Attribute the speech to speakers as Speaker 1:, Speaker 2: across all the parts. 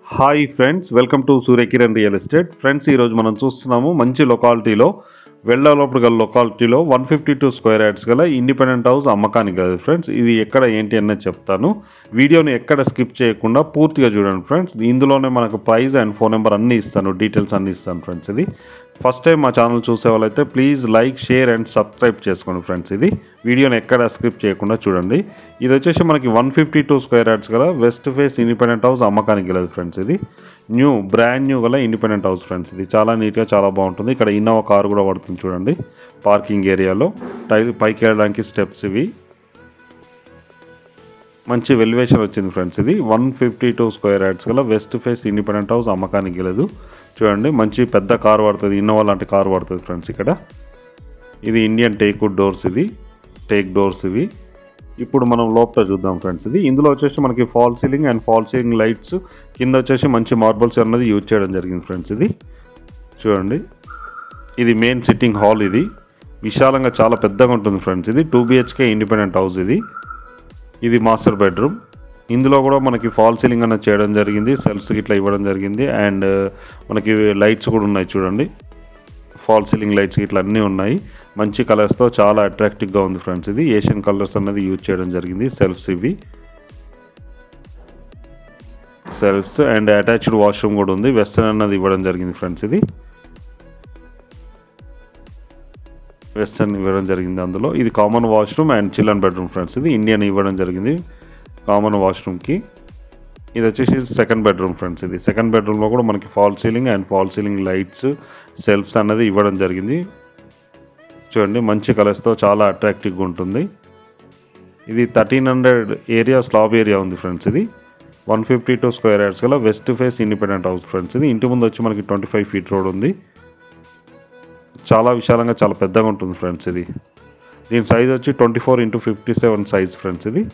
Speaker 1: hi friends welcome to Suryakiran real estate friends ఈరోజు మనం చూస్తున్నాము మంచి లొకాలిటీలో వెళ్ళలోపల గల లొకాలిటీలో one fifty two square yards గల ఇండిపెండెంట్ హౌస్ అమ్మకానికి కాదు ఫ్రెండ్స్ ఇది ఎక్కడ ఏంటి అన్నది చెప్తాను వీడియోని ఎక్కడ స్కిప్ చేయకుండా పూర్తిగా చూడండి ఫ్రెండ్స్ ఇందులోనే మనకు ప్రైస్ అండ్ ఫోన్ నెంబర్ అన్నీ ఇస్తాను డీటెయిల్స్ అన్నీ ఇస్తాను ఫ్రెండ్స్ ఇది ఫస్ట్ టైం మా ఛానల్ చూసే వాళ్ళైతే please like share and subscribe చేసుకోండి ఫ్రెండ్స్ ఇది వీడియోని ఎక్కడ స్కిప్ చేయకుండా చూడండి ఇది వచ్చేసి మనకి one fifty two square yards గల వెస్ట్ ఫేస్ ఇండిపెండెంట్ హౌస్ అమ్మకానికి గలదు ఫ్రెండ్స్ ఇది న్యూ బ్రాండ్ న్యూ గల ఇండిపెండెంట్ హౌస్ ఫ్రెండ్స్ ఇది చాలా నీట్గా చాలా బాగుంటుంది ఇక్కడ ఇన్నోవా కార్ కూడా పడుతుంది చూడండి పార్కింగ్ ఏరియాలో టైల్ పైకి వెళ్ళడానికి స్టెప్స్ ఇవి మంచి వెల్యువేషన్ వచ్చింది ఫ్రెండ్స్ ఇది one fifty two square yards గల వెస్ట్ ఫేస్ ఇండిపెండెంట్ హౌస్ అమ్మకానికి గలదు చూడండి మంచి పెద్ద కార్ పడుతుంది ఇన్నోవా లాంటి కార్ పడుతుంది ఫ్రెండ్స్ ఇక్కడ ఇది ఇండియన్ టేక్ వుడ్ డోర్స్ ఇది టేక్ డోర్స్ ఇవి ఇప్పుడు మనం లోపల చూద్దాం ఫ్రెండ్స్ ఇది ఇందులో వచ్చేసి మనకి fall ceiling and fall ceiling lights కింద వచ్చేసి మంచి మార్బల్స్ అన్నది యూజ్ చేయడం జరిగింది ఫ్రెండ్స్ ఇది చూడండి ఇది మెయిన్ సిట్టింగ్ హాల్ ఇది విశాలంగా చాలా పెద్దగా ఉంటుంది ఫ్రెండ్స్ ఇది టూ బిహెచ్కే ఇండిపెండెంట్ హౌస్ ఇది ఇది మాస్టర్ బెడ్రూమ్ ఇందులో కూడా మనకి ఫాల్ సీలింగ్ అన్నది చేయడం జరిగింది సెల్ఫ్స్ ఇట్లా ఇవ్వడం జరిగింది అండ్ మనకి లైట్స్ కూడా ఉన్నాయి చూడండి ఫాల్ సీలింగ్ లైట్స్ ఇట్లా అన్నీ ఉన్నాయి మంచి కలర్స్తో చాలా అట్రాక్టివ్గా ఉంది ఫ్రెండ్స్ ఇది ఏషియన్ కలర్స్ అన్నది యూజ్ చేయడం జరిగింది సెల్ఫ్స్ ఇవి సెల్ఫ్స్ అండ్ అటాచ్డ్ వాష్రూమ్ కూడా ఉంది వెస్టర్న్ అన్నది ఇవ్వడం జరిగింది ఫ్రెండ్స్ ఇది వెస్టర్న్ ఇవ్వడం జరిగింది అందులో ఇది common washroom and children bedroom friends ఇది ఇండియన్ ఇవ్వడం జరిగింది కామన్ వాష్రూమ్కి ఇది వచ్చేసి సెకండ్ బెడ్రూమ్ ఫ్రెండ్స్ ఇది సెకండ్ బెడ్రూమ్లో కూడా మనకి fall ceiling and fall ceiling lights shelves అన్నది ఇవ్వడం జరిగింది చూడండి మంచి కలర్స్తో చాలా అట్రాక్టివ్గా ఉంటుంది ఇది thirteen hundred area slab area ఉంది ఫ్రెండ్స్ ఇది one fifty two square yards గల west face independent house friends ఇది ఇంటి ముందు వచ్చి మనకి ట్వంటీ ఫైవ్ ఫీట్ రోడ్ ఉంది చాలా విశాలంగా చాలా పెద్దగా ఉంటుంది ఫ్రెండ్స్ ఇది దీని సైజ్ వచ్చి twenty four into fifty seven size friends ఇది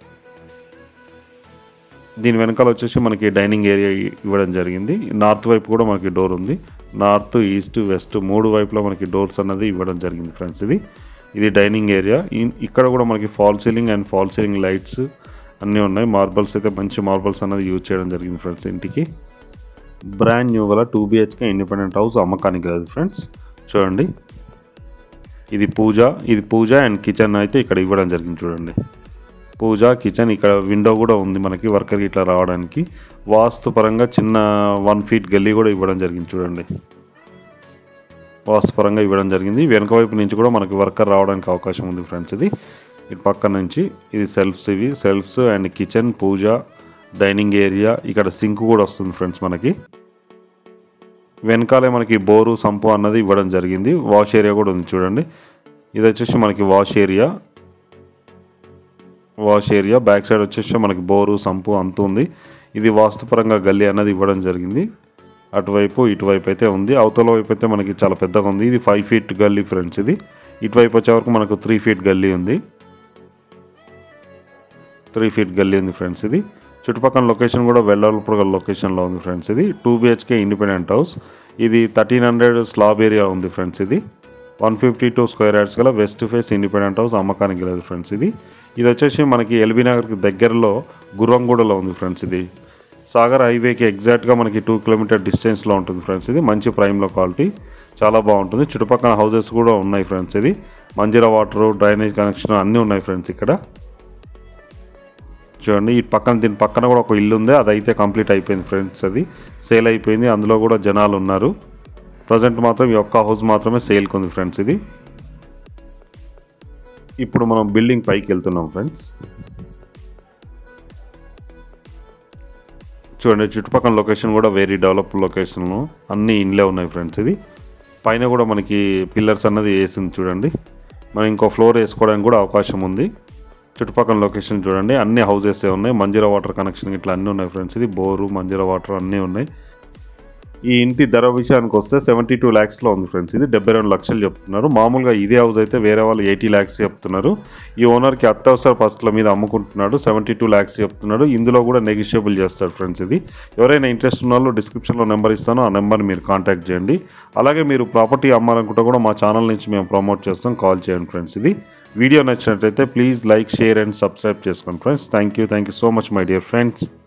Speaker 1: దీని వెనకాల వచ్చేసి మనకి డైనింగ్ ఏరియా ఇవ్వడం జరిగింది నార్త్ వైపు కూడా మనకి డోర్ ఉంది నార్త్ ఈస్ట్ వెస్ట్ మూడు వైపులో మనకి డోర్స్ అన్నది ఇవ్వడం జరిగింది ఫ్రెండ్స్ ఇది ఇది డైనింగ్ ఏరియా ఇక్కడ కూడా మనకి fall ceiling and fall ceiling lights అన్నీ ఉన్నాయి మార్బల్స్ అయితే మంచి మార్బల్స్ అన్నది యూజ్ చేయడం జరిగింది ఫ్రెండ్స్ ఇంటికి బ్రాండ్ న్యూ గల టూ బిహెచ్కే ఇండిపెండెంట్ హౌస్ అమ్మకానికి కాదు ఫ్రెండ్స్ చూడండి ఇది పూజ ఇది పూజ అండ్ కిచెన్ అయితే ఇక్కడ ఇవ్వడం జరిగింది చూడండి పూజ కిచెన్ ఇక్కడ విండో కూడా ఉంది మనకి వర్కర్ ఇట్లా రావడానికి వాస్తు పరంగా చిన్న వన్ ఫీట్ గల్లీ కూడా ఇవ్వడం జరిగింది చూడండి వాస్తు పరంగా ఇవ్వడం జరిగింది వెనక వైపు నుంచి కూడా మనకి వర్కర్ రావడానికి అవకాశం ఉంది ఫ్రెండ్స్ ఇది ఇటు పక్క నుంచి ఇది సెల్ఫ్స్ ఇవి shelves and kitchen puja dining area ఇక్కడ సింక్ కూడా వస్తుంది ఫ్రెండ్స్ మనకి వెనకాలే మనకి బోరు సంపు అన్నది ఇవ్వడం జరిగింది వాష్ ఏరియా కూడా ఉంది చూడండి ఇది వచ్చేసి మనకి wash area wash area back side వచ్చేసి మనకి బోరు సంపు అంత ఉంది ఇది వాస్తుపరంగా గల్లీ అన్నది ఇవ్వడం జరిగింది అటువైపు ఇటువైపు అయితే ఉంది అవతల వైపు అయితే మనకి చాలా పెద్దగా ఉంది ఇది ఫైవ్ ఫీట్ గల్లీ ఫ్రెండ్స్ ఇది ఇటువైపు వచ్చే వరకు మనకు త్రీ ఫీట్ గల్లీ ఉంది త్రీ ఫీట్ గల్లీ ఉంది ఫ్రెండ్స్ ఇది చుట్టుపక్కల లొకేషన్ కూడా వెళ్ళాలప్పుడు లొకేషన్లో ఉంది ఫ్రెండ్స్ ఇది టూ బిహెచ్కే ఇండిపెండెంట్ హౌస్ ఇది థర్టీన్ హండ్రెడ్ స్లాబ్ ఏరియా ఉంది ఫ్రెండ్స్ ఇది one fifty two square yards గల వెస్ట్ ఫేస్ ఇండిపెండెంట్ హౌస్ అమ్మకానికి లేదు ఫ్రెండ్స్ ఇది ఇది వచ్చేసి మనకి ఎల్బీ నగర్కి దగ్గరలో గుర్రంగూడలో ఉంది ఫ్రెండ్స్ ఇది సాగర్ హైవేకి ఎగ్జాక్ట్గా మనకి టూ కిలోమీటర్ డిస్టెన్స్లో ఉంటుంది ఫ్రెండ్స్ ఇది మంచి ప్రైమ్లో క్వాలిటీ చాలా బాగుంటుంది చుట్టుపక్కల హౌసెస్ కూడా ఉన్నాయి ఫ్రెండ్స్ ఇది మంజీరా వాటర్ డ్రైనేజ్ కనెక్షన్ అన్నీ ఉన్నాయి ఫ్రెండ్స్ ఇక్కడ చూడండి ఈ పక్కన దీని పక్కన కూడా ఒక ఇల్లు ఉంది అది అయితే కంప్లీట్ అయిపోయింది ఫ్రెండ్స్ అది సేల్ అయిపోయింది అందులో కూడా జనాలు ఉన్నారు ప్రజెంట్ మాత్రం ఈ ఒక్క హౌస్ మాత్రమే సేల్కి ఉంది ఫ్రెండ్స్ ఇది ఇప్పుడు మనం బిల్డింగ్ పైకి వెళ్తున్నాం ఫ్రెండ్స్ చూడండి చుట్టుపక్కల లొకేషన్ కూడా వెరీ డెవలప్ లొకేషన్ అన్ని ఇండ్లే ఉన్నాయి ఫ్రెండ్స్ ఇది పైన కూడా మనకి పిల్లర్స్ అన్నది వేసింది చూడండి మనం ఇంకో ఫ్లోర్ వేసుకోవడానికి కూడా అవకాశం ఉంది చుట్టుపక్కల లొకేషన్ చూడండి అన్ని హౌసెస్ ఉన్నాయి మంజీరా వాటర్ కనెక్షన్ ఇట్లా అన్నీ ఉన్నాయి ఫ్రెండ్స్ ఇది బోరు మంజీరా వాటర్ అన్నీ ఉన్నాయి ఈ ఇంటి ధర విషయానికి వస్తే సెవెంటీ టూ ల్యాక్స్లో ఉంది ఫ్రెండ్స్ ఇది డెబ్బై రెండు లక్షలు చెప్తున్నారు మామూలుగా ఇదే హౌస్ అయితే వేరే వాళ్ళు ఎయిటీ ల్యాక్స్ చెప్తున్నారు ఈ ఓనర్కి అత్యవసర పరిస్థితుల మీద అమ్ముకుంటున్నాడు సెవెంటీ టూ ల్యాక్స్ చెప్తున్నాడు ఇందులో కూడా నెగిషియబుల్ చేస్తాడు ఫ్రెండ్స్ ఇది ఎవరైనా ఇంట్రెస్ట్ ఉన్న వాళ్ళు డిస్క్రిప్షన్లో నెంబర్ ఇస్తాను ఆ నెంబర్ మీరు కాంటాక్ట్ చేయండి అలాగే మీరు ప్రాపర్టీ అమ్మాలనుకుంటే కూడా మా ఛానల్ నుంచి మేము ప్రమోట్ చేస్తాం కాల్ చేయండి ఫ్రెండ్స్ ఇది వీడియో నచ్చినట్లయితే please like share and subscribe చేసుకోండి friends thank you thank you so much my dear friends